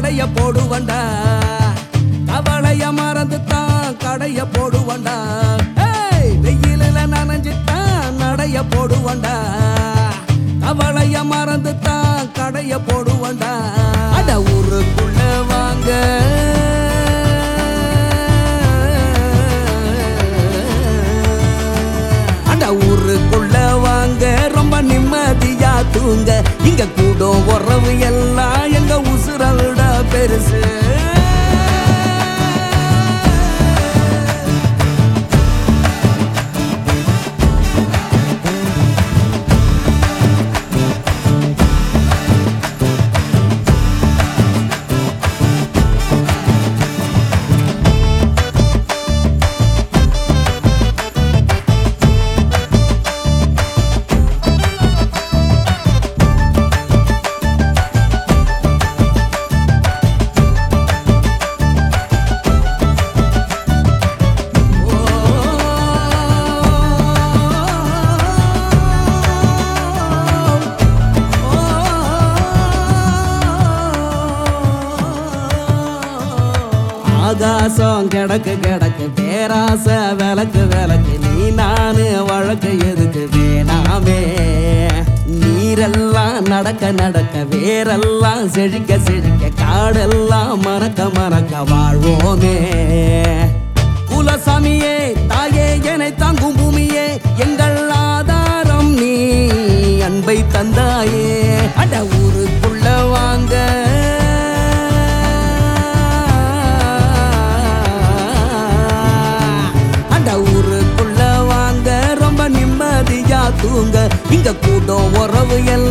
நடைய போடுவண்டா கவலைய மறந்துட்டான் கடைய போடுவண்டா ஏய், வெயிலில நனைஞ்சிட்டான் நடைய போடுவண்டா கவலைய மறந்துட்டான் கடைய போடுவண்டா அட ஊருக்குள்ள வாங்க அட ஊருக்குள்ள வாங்க ரொம்ப நிம்மதியா தூங்க இங்க கூடும் உறவு எல்லாம் எங்க உசுரவிட பெருசு ஆகாசம் கிடக்கு கிடக்கு பேராச விளக்கு விளக்கு நீ நானு வழக்கு எதுக்கு வேணாமே நீரெல்லாம் நடக்க நடக்க வேரெல்லாம் செழிக்க செழிக்க காடெல்லாம் மறக்க மறக்க வாழ்வோமே குலசாமியே தாயே என்னை தாங்கும் பூமியே எங்கள் ஆதாரம் நீ அன்பை தந்தாயே அட ஊருக்குள்ள வாங்க அட ஊருக்குள்ள வாங்க ரொம்ப நிம்மதியா தூங்க இங்க கூட்டம் உறவு எல்லாம்